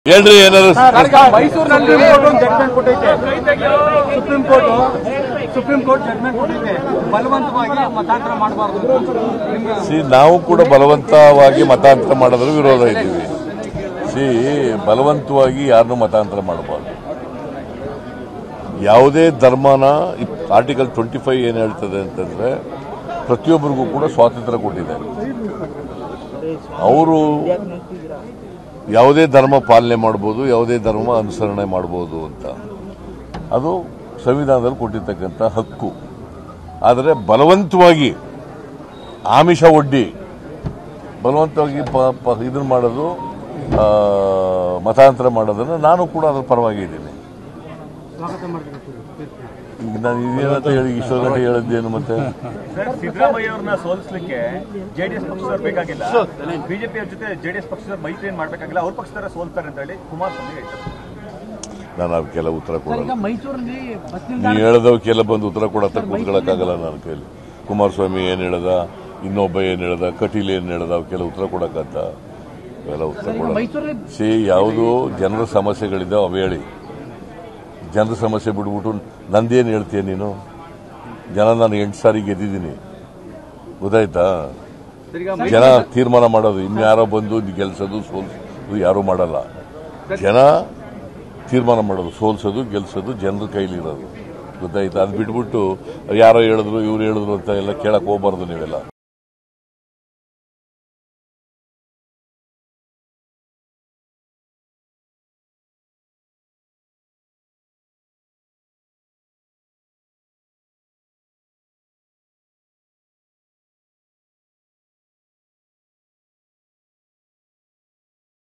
ಹೇಳ್ರಿ ಏನಾದ್ರು ಮೈಸೂರಿನಲ್ಲಿ ಜಡ್ಜ್ಮೆಂಟ್ ಕೊಟ್ಟೈತೆ Supreme Court Supreme Court judgment ಕೊಟ್ಟೈತೆ ಬಲವಂತವಾಗಿ ಮತಾಂತರ ಮಾಡಬಾರ್ದು ಸಿ ನಾವು ಕೂಡ ಬಲವಂತವಾಗಿ ಮತಾಂತರ ಮಾಡೋದ್ರ ವಿರೋಧ ಇದ್ದೀವಿ ಸಿ ಬಲವಂತವಾಗಿ ಯಾರನ್ನೂ ಮತಾಂತರ ಮಾಡಬಾರ್ದು ಯಾವುದೇ ಧರ್ಮನ ಆರ್ಟಿಕಲ್ ಟ್ವೆಂಟಿ ಫೈವ್ ಏನು ಹೇಳ್ತದೆ ಅಂತಂದ್ರೆ ಪ್ರತಿಯೊಬ್ಬರಿಗೂ ಕೂಡ ಸ್ವಾತಂತ್ರ್ಯ ಕೊಟ್ಟಿದೆ ಅವರು ಯಾವುದೇ ಧರ್ಮ ಪಾಲನೆ ಮಾಡ್ಬೋದು ಯಾವುದೇ ಧರ್ಮ ಅನುಸರಣೆ ಮಾಡ್ಬೋದು ಅಂತ ಅದು ಸಂವಿಧಾನದಲ್ಲಿ ಕೊಟ್ಟಿರ್ತಕ್ಕಂಥ ಹಕ್ಕು ಆದರೆ ಬಲವಂತವಾಗಿ ಆಮಿಷ ಒಡ್ಡಿ ಬಲವಂತವಾಗಿ ಪ- ಪ- ಇದನ್ನ ಮಾಡೋದು ಆ, ಮತಾಂತರ ಮಾಡೋದನ್ನು ನಾನು ಕೂಡ ಅದ್ರ ಪರವಾಗಿ ಇದ್ದೀನಿ ಈಗ ನಾನು ಇದೇನಂತ ಹೇಳಿ ಇಷ್ಟೊಂದು ಹೇಳಿದ್ದೇನು ಮತ್ತೆ ಸರ್ ಸಿದ್ದರಾಮಯ್ಯ ಅವ್ರನ್ನ ಸೋಲಿಸಲಿಕ್ಕೆ ಜೆಡಿಎಸ್ ಪಕ್ಷದವ್ರು ಬೇಕಾಗಿಲ್ಲ ಬಿಜೆಪಿ ಅವ್ರ ಜೊತೆ ಜೆಡಿಎಸ್ ಪಕ್ಷದವ್ರು ಮೈತ್ರಿ ಏನ್ ಮಾಡ್ಬೇಕಾಗಿಲ್ಲ ಅವ್ರ ಪಕ್ಷದವರ ಸೋಲ್ತಾರೆ ಅಂತ ಹೇಳಿ ಕುಮಾರಸ್ವಾಮಿ ಹೇಳ್ತಾರೆ ನಾನು ಅದಕ್ಕೆಲ್ಲ ಉತ್ತರ ಕೊಡಲ್ಲ ಮೈಸೂರಲ್ಲಿ ಬಸ್ ನೀವು ಹೇಳದವಕ್ಕೆಲ್ಲ ಬಂದು ಉತ್ತರ ಕೊಡತ್ತ ಕೂತ್ಕೊಳ್ಳೋಕ್ಕಾಗಲ್ಲ ನನ್ನ ಕೈಲಿ ಕುಮಾರಸ್ವಾಮಿ ಏನು ಹೇಳದ ಇನ್ನೊಬ್ಬ ಏನು ಹೇಳದ ಕಟೀಲ್ ಏನು ಹೇಳದ ಅವಕ್ಕೆಲ್ಲ ಉತ್ತರ ಕೊಡಕ್ಕಂತ ಅವೆಲ್ಲ ಉತ್ತರ ಕೊಡಲ್ಲ ಮೈಸೂರಲ್ಲಿ ಸಿ ಯಾವುದು ಜನರ ಸಮಸ್ಯೆಗಳಿದ್ದಾವೆ ಅವು ಹೇಳಿ ಜನರ ಸಮಸ್ಯೆ ಬಿಡ್ಬಿಟ್ಟು ನಂದೇನು ಹೇಳ್ತೀಯ ನೀನು ಜನ ನಾನು ಎಂಟು ಸಾರಿ ಗೆದ್ದಿದ್ದೀನಿ ಗೊತ್ತಾಯ್ತಾ ಜನ ತೀರ್ಮಾನ ಮಾಡೋದು ಇನ್ಯಾರೋ ಬಂದು ಗೆಲ್ಸೋದು ಸೋಲ್ಸೋದು ಯಾರೂ ಮಾಡಲ್ಲ ಜನ ತೀರ್ಮಾನ ಮಾಡೋದು ಸೋಲ್ಸೋದು ಗೆಲ್ಸೋದು ಜನರ ಕೈಲಿರೋದು ಗೊತ್ತಾಯ್ತಾ ಅದು ಬಿಟ್ಬಿಟ್ಟು ಯಾರೋ ಹೇಳಿದ್ರು ಇವ್ರು ಹೇಳಿದ್ರು ಅಂತ ಎಲ್ಲ ಕೇಳಕ್ ಹೋಗ್ಬಾರ್ದು ನೀವೆಲ್ಲ